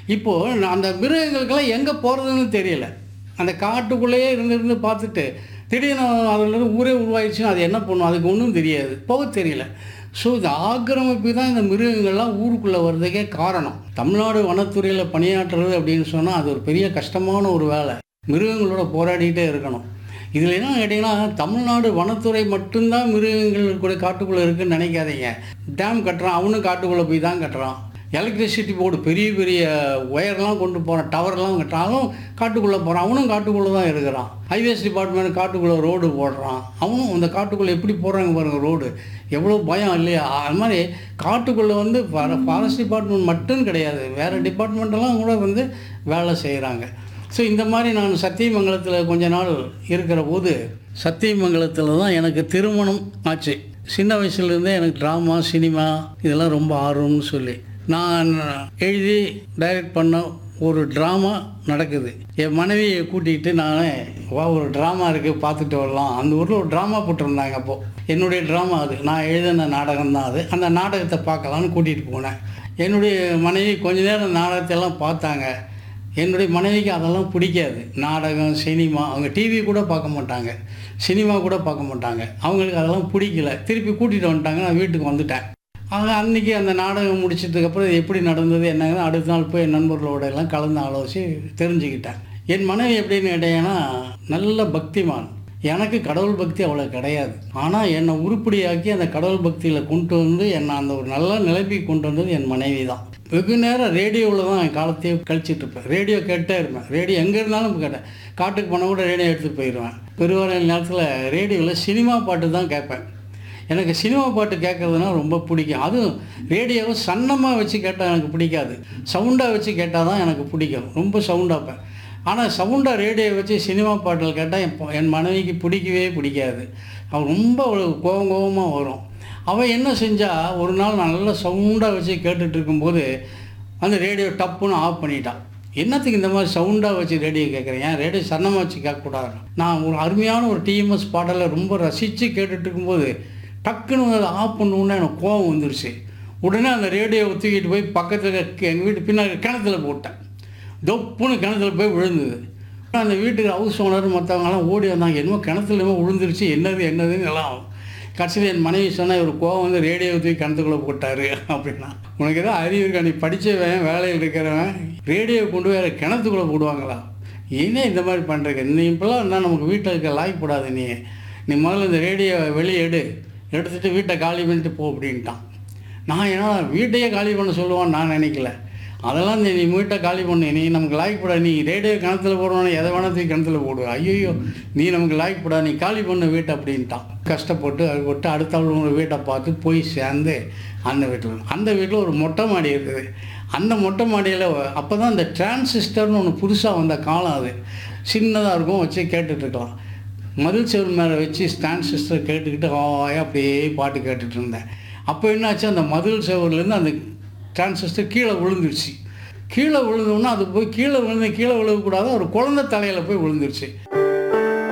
இப்போது நான் அந்த மிருகங்களுக்கெல்லாம் எங்கே போகிறதுன்னு தெரியல அந்த காட்டுக்குள்ளேயே இருந்து இருந்து பார்த்துட்டு திடீர்னு அதுலேருந்து ஊரே உருவாயிடுச்சுன்னா அது என்ன பண்ணும் அதுக்கு ஒன்றும் தெரியாது போக தெரியல ஸோ இந்த ஆக்கிரமிப்பு தான் இந்த மிருகங்கள்லாம் ஊருக்குள்ளே வர்றதுக்கே காரணம் தமிழ்நாடு வனத்துறையில் பணியாற்றுறது அப்படின்னு சொன்னால் அது ஒரு பெரிய கஷ்டமான ஒரு வேலை மிருகங்களோட போராடிக்கிட்டே இருக்கணும் இதில் என்ன கேட்டிங்கன்னா தமிழ்நாடு வனத்துறை மட்டும்தான் மிருகங்கள் கூட காட்டுக்குள்ளே இருக்குன்னு நினைக்காதீங்க டேம் கட்டுறான் அவனும் காட்டுக்குள்ளே போய் தான் கட்டுறான் எலக்ட்ரிசிட்டி போர்டு பெரிய பெரிய ஒயர்லாம் கொண்டு போகிறான் டவர்லாம் கட்டுறாலும் காட்டுக்குள்ளே போகிறான் அவனும் காட்டுக்குள்ளே தான் இருக்கிறான் ஹைவேஸ் டிபார்ட்மெண்ட் காட்டுக்குள்ளே ரோடு போடுறான் அவனும் அந்த காட்டுக்குள்ளே எப்படி போடுறாங்க பாருங்கள் ரோடு எவ்வளோ பயம் இல்லையா அது மாதிரி காட்டுக்குள்ளே வந்து ஃபாரஸ்ட் டிபார்ட்மெண்ட் மட்டும் கிடையாது வேறு டிபார்ட்மெண்ட்டெல்லாம் கூட வந்து வேலை செய்கிறாங்க ஸோ இந்த மாதிரி நான் சத்தியமங்கலத்தில் கொஞ்ச நாள் இருக்கிற போது சத்தியமங்கலத்தில் தான் எனக்கு திருமணம் ஆச்சு சின்ன வயசுலேருந்தே எனக்கு ட்ராமா சினிமா இதெல்லாம் ரொம்ப ஆர்வம்னு சொல்லி நான் எழுதி டைரக்ட் பண்ண ஒரு ட்ராமா நடக்குது என் மனைவியை கூட்டிகிட்டு நான் வா ஒரு ட்ராமா இருக்குது பார்த்துட்டு வரலாம் அந்த ஊரில் ஒரு ட்ராமா போட்டிருந்தாங்க அப்போது என்னுடைய ட்ராமா அது நான் எழுதின நாடகம் தான் அது அந்த நாடகத்தை பார்க்கலான்னு கூட்டிகிட்டு போனேன் என்னுடைய மனைவி கொஞ்ச நேரம் நாடகத்தை எல்லாம் பார்த்தாங்க என்னுடைய மனைவிக்கு அதெல்லாம் பிடிக்காது நாடகம் சினிமா அவங்க டிவி கூட பார்க்க மாட்டாங்க சினிமா கூட பார்க்க மாட்டாங்க அவங்களுக்கு அதெல்லாம் பிடிக்கல திருப்பி கூட்டிகிட்டு வந்துட்டாங்க நான் வீட்டுக்கு வந்துட்டேன் ஆக அன்றைக்கி அந்த நாடகம் முடிச்சதுக்கப்புறம் இது எப்படி நடந்தது என்னங்கன்னு அடுத்த நாள் போய் என் நண்பர்களோட எல்லாம் கலந்து ஆலோசி தெரிஞ்சுக்கிட்டேன் என் மனைவி எப்படின்னு கேட்டீங்கன்னா நல்ல பக்திமான் எனக்கு கடவுள் பக்தி அவ்வளோ கிடையாது ஆனால் என்னை உருப்படியாக்கி அந்த கடவுள் பக்தியில் கொண்டு வந்து என்னை அந்த ஒரு நல்ல நிலைமைக்கு கொண்டு வந்தது என் மனைவி தான் வெகு நேரம் ரேடியோவில் தான் என் காலத்தையே கழிச்சிட்டு இருப்பேன் ரேடியோ கேட்டே இருப்பேன் ரேடியோ எங்கே இருந்தாலும் கேட்டேன் காட்டுக்கு போனால் கூட ரேடியோ எடுத்துகிட்டு போயிடுவேன் பெருவாரியான நேரத்தில் ரேடியோவில் சினிமா பாட்டு தான் கேட்பேன் எனக்கு சினிமா பாட்டு கேட்குறதுனா ரொம்ப பிடிக்கும் அதுவும் ரேடியோவை சன்னமாக வச்சு கேட்டால் எனக்கு பிடிக்காது சவுண்டாக வச்சு கேட்டால் தான் எனக்கு பிடிக்கும் ரொம்ப சவுண்டாப்பேன் ஆனால் சவுண்டாக ரேடியோ வச்சு சினிமா பாட்டில் கேட்டால் என் பொ- என் மனைவிக்கு பிடிக்கவே பிடிக்காது அவள் ரொம்ப அவளுக்கு கோவம் கோவமாக வரும் அவள் என்ன செஞ்சா ஒரு நாள் நான் நல்லா சவுண்டாக வச்சு கேட்டுட்டு இருக்கும்போது அந்த ரேடியோ டப்புன்னு ஆஃப் பண்ணிட்டான் என்னத்துக்கு இந்த மாதிரி சவுண்டாக வச்சு ரேடியோ கேட்குறேன் ஏன் ரேடியோ சன்னமாக வச்சு கேட்கக்கூடாது நான் ஒரு அருமையான ஒரு டிஎம்எஸ் பாடலை ரொம்ப ரசித்து கேட்டுட்டு இருக்கும்போது டக்குன்னு அதை ஆஃப் பண்ணணுன்னு எனக்கு கோவம் வந்துருச்சு உடனே அந்த ரேடியோவை தூக்கிட்டு போய் பக்கத்தில் எங்கள் வீட்டு பின்னாடி கிணத்துல போட்டேன் தொப்புன்னு கிணத்துல போய் விழுந்தது அந்த வீட்டுக்கு ஹவுஸ் ஓனர் மற்றவங்கலாம் ஓடி வந்தாங்க என்னமோ கிணத்துலமோ விழுந்துருச்சு என்னது என்னதுன்னு எல்லாம் கடைசியில் என் மனைவி சொன்னால் இவர் கோவம் வந்து ரேடியோ தூக்கி கிணத்துக்குள்ளே போட்டார் அப்படின்னா உனக்கு ஏதோ அறிவு இருக்கா நீ படித்தவன் வேலையில் இருக்கிறவன் ரேடியோ கொண்டு போய் அதை கிணத்துக்குள்ளே போடுவாங்களா ஏனே இந்த மாதிரி பண்ணுறீங்க நீ இப்போலாம் இருந்தால் நமக்கு வீட்டில் இருக்க லாய்ப்படாது நீ நீ முதல்ல இந்த ரேடியோ வெளியே எடு எடுத்துகிட்டு வீட்டை காலி பண்ணிட்டு போ அப்படின்ட்டான் நான் என்ன வீட்டையே காலி பண்ண சொல்லுவான்னு நான் நினைக்கல அதெல்லாம் நீ நீ வீட்டை காலி பண்ணு நீ நமக்கு லாய்க்கு போடா நீ ரேடியோ கிணத்துல போடணும் எதை வேணா தூக்கி கிணத்துல போடுவ ஐயோ நீ நமக்கு லாய்க்கு போடா நீ காலி பண்ண வீட்டை அப்படின்ட்டான் கஷ்டப்பட்டு அது போட்டு அடுத்த ஒரு வீட்டை பார்த்து போய் சேர்ந்து அந்த வீட்டில் அந்த வீட்டில் ஒரு மொட்டை மாடி இருக்குது அந்த மொட்டை மாடியில் அப்போ தான் இந்த டிரான்சிஸ்டர்னு ஒன்று புதுசாக வந்த காலம் அது சின்னதாக இருக்கும் வச்சு கேட்டுட்டு இருக்கலாம் மதில் செவல் மேலே வச்சு ஸ்டாண்ட் சிஸ்டர் கேட்டுக்கிட்டு ஹாயாக அப்படியே பாட்டு கேட்டுட்டு இருந்தேன் அப்போ என்னாச்சு அந்த மதில் செவர்லேருந்து அந்த டிரான்சிஸ்டர் கீழே விழுந்துருச்சு கீழே விழுந்தோன்னா அது போய் கீழே விழுந்து கீழே விழுகக்கூடாது ஒரு குழந்தை தலையில் போய் விழுந்துருச்சு